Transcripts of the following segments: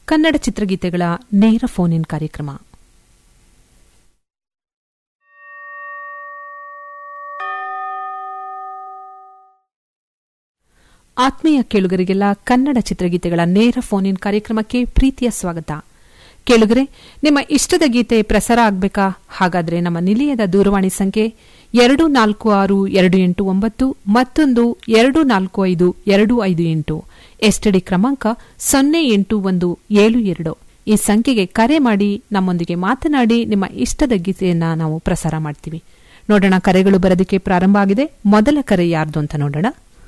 ಕನ್ನಡ ಚಿತ್ರಗೀತೆಗಳ ನೇರ phone in ಕಾರ್ಯಕ್ರಮ ಆತ್ಮೀಯ ಕೇಳುಗರಿಗೆಲ್ಲ ಕನ್ನಡ ಚಿತ್ರಗೀತೆಗಳ ನೇರ ಫೋನ್ ಇನ್ ಕಾರ್ಯಕ್ರಮಕ್ಕೆ ಪ್ರೀತಿಯ ಸ್ವಾಗತ ಕೇಳುಗರೆ ನಿಮ್ಮ ಇಷ್ಟದ ಗೀತೆ ಪ್ರಸಾರ ಆಗಬೇಕಾ ಹಾಗಾದ್ರೆ ನಮ್ಮ ನಿಲಯದ ದೂರವಾಣಿ ಸಂಖ್ಯೆ ಎರಡು ನಾಲ್ಕು ಆರು ಎರಡು ಎಂಟು ಒಂಬತ್ತು ಮತ್ತೊಂದು ಎರಡು ನಾಲ್ಕು ಐದು ಎರಡು ಐದು ಎಂಟು ಎಸ್ಟಿಡಿ ಕ್ರಮಾಂಕ ಸೊನ್ನೆ ಎಂಟು ಒಂದು ಏಳು ಎರಡು ಈ ಸಂಖ್ಯೆಗೆ ಕರೆ ಮಾಡಿ ನಮ್ಮೊಂದಿಗೆ ಮಾತನಾಡಿ ನಿಮ್ಮ ಇಷ್ಟದ ಗೀತೆಯನ್ನ ನಾವು ಪ್ರಸಾರ ಮಾಡ್ತೀವಿ ನೋಡೋಣ ಕರೆಗಳು ಬರೋದಕ್ಕೆ ಪ್ರಾರಂಭ ಆಗಿದೆ ಮೊದಲ ಕರೆ ಯಾರ್ದು ಅಂತ ನೋಡೋಣ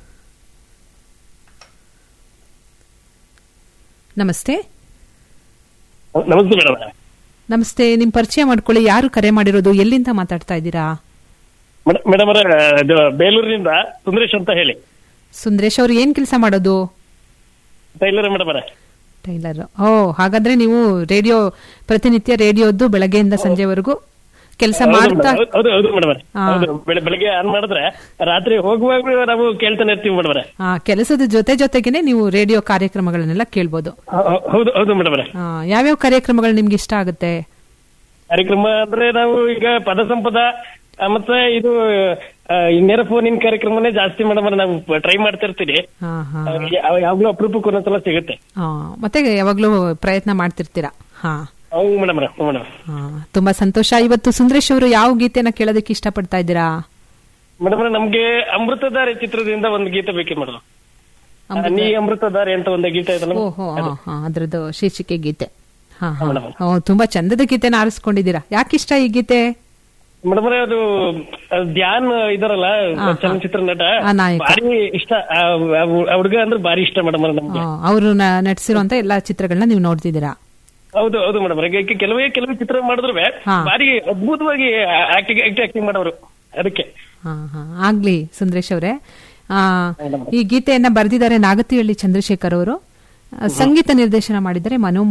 ನಮಸ್ತೆ ನಮಸ್ತೆ ಮೇಡಮ್ ನಮಸ್ತೆ ನಿಮ್ ಪರಿಚಯ ಮಾಡ್ಕೊಳ್ಳಿ ಯಾರು ಕರೆ ಮಾಡಿರೋದು ಎಲ್ಲಿಂದ ಮಾತಾಡ್ತಾ ಇದ್ದೀರಾ ಮೇಡಮ್ ಇದು ಬೇಲೂರಿನಿಂದ ಸುಂದರೇಶ್ ಅಂತ ಹೇಳಿ ಸುಂದರೇಶ್ ಅವ್ರು ಏನ್ ಕೆಲಸ ಮಾಡೋದು ಟೈಲರ್ ಮೇಡಮ್ ಟೈಲರ್ ಓ ಹಾಗಾದ್ರೆ ನೀವು ರೇಡಿಯೋ ಪ್ರತಿನಿತ್ಯ ರೇಡಿಯೋದ್ದು ಬೆಳಗ್ಗೆಯಿಂದ ಸಂಜೆವರೆಗೂ ಕೆಲಸ ಮಾಡ್ತಾ ಹೌದು ಹೌದು ಮೇಡಮ್ ಹಾ. ಹೌದು ಬೆಳ- ಬೆಳಗ್ಗೆ ಆನ್ ಮಾಡಿದ್ರೆ ರಾತ್ರಿ ಹೋಗುವಾಗ ನಾವು ಕೇಳ್ತಾನೆ ಇರ್ತೀವಿ ಮೇಡಮ್ ಆ, ಕೆಲಸದ ಜೊತೆ ಜೊತೆಗೇನೆ ನೀವು ರೇಡಿಯೋ ಕಾರ್ಯಕ್ರಮಗಳನ್ನೆಲ್ಲ ಕೇಳ್ಬೋದು ಹೌದು ಹೌದು ಮೇಡಮ್ ಆ, ಯಾವ್ಯಾವ ಕಾರ್ಯಕ್ರಮಗಳು ನಿಮ್ಗೆ ಇಷ್ಟ ಆಗುತ್ತೆ ಕಾರ್ಯಕ್ರಮ ಅಂದ್ರೆ ನಾವು ಈಗ ಪದ ಸಂಪದ ಆ, ಮತ್ತೆ ಇದು ಆ, ಈ ನೇರ ಫೋನ್ ಇನ್ ಕಾರ್ಯಕ್ರಮನೇ ಜಾಸ್ತಿ ಮೇಡಮ್ ನಾವು ಟ್ರೈ ಮಾಡ್ತಾ ಇರ್ತೀವಿ ಹಾ ಹಾ ಆ, ಯಾವ- ಯಾವಾಗ್ಲೂ ಅಪರೂಪಕ್ಕೆ ಒಂದೊಂದ್ಸಲ ಸಿಗುತ್ತೆ ಆ, ಮತ್ತೆ ಯಾವಾಗ್ಲೂ ಪ್ರಯತ್ನ ಮಾಡ್ತಿರ್ತೀರಾ ಹಾ ಹೌದು ಮೇಡಮ್ ಮೇಡಮ್ ಆ, ತುಂಬಾ ಸಂತೋಷ ಇವತ್ತು ಸುಂದರೇಶ್ ಅವರು ಯಾವ ಗೀತೆನ ಕೇಳೋದಕ್ಕೆ ಇಷ್ಟಪಡ್ತಾ ಇದ್ದೀರಾ ಮೇಡಮ್ ನಮ್ಗೆ ಅಮೃತಧಾರೆ ಚಿತ್ರದಿಂದ ಒಂದು ಗೀತೆ ಬೇಕೇ ಮೇಡಮ್ ನೀ ಅಮೃತಧಾರೆ ಅಂತ ಒಂದು ಗೀತೆ ಇದಲ್ಲ ಓಹೋ ಹಾ ಹಾ ಅದ್ರದ್ದು ಶೀರ್ಷಿಕೆ ಗೀತೆ ಹಾ ಹಾ ಮೇಡಮ್. ಓ ತುಂಬಾ ಚಂದದ ಗೀತೆನ ಆರಿಸ್ಕೊಂಡಿದ್ದೀರಾ ಯಾಕಿಷ್ಟ ಈ ಗೀತೆ ಮೇಡಮ್ ಅದು ಅದು ಧ್ಯಾನ್ ಇದಾರಲ್ಲ ಹಾ. ಚಲನಚಿತ್ರ ನಟ ಆ ನಾಯಕ. ಭಾರಿ ಇಷ್ಟ ಆ ಆ ಹುಡುಗ ಅಂದ್ರೆ ಭಾರಿ ಇಷ್ಟ ಮೇಡಮ್ ನಮ್ಗೆ ಅವರು ನಟಿಸಿರುವಂತ ಎಲ್ಲಾ ಚಿತ್ರಗಳನ್ನ ನೀವು ನೋಡ್ತಿದ್ದೀರಾ ಹೌದು ಹೌದು ಮೇಡಮ್ ಕೆಲವೇ ಕೆಲವೇ ಚಿತ್ರ ಮಾಡಿದ್ರು ಹಾ. ಭಾರಿ ಅದ್ಭುತವಾಗಿ ಆಕ್ಟಿಂಗ್ ಆಕ್ಟಿಂಗ್ ಮಾಡೋರು ಅದಕ್ಕೆ ಹಾ ಹಾ ಆಗ್ಲಿ ಸುಂದರೇಶ್ ಅವರೇ ಆ, ಮೇಡಮ್. ಈ ಗೀತೆಯನ್ನ ಬರೆದಿದ್ದಾರೆ ನಾಗತಿಹಳ್ಳಿ ಚಂದ್ರಶೇಖರ್ ಅವರು ಆ, ಸಂಗೀತ ನಿರ್ದೇಶನ ಮಾಡಿದ್ದಾರೆ ಮನೋ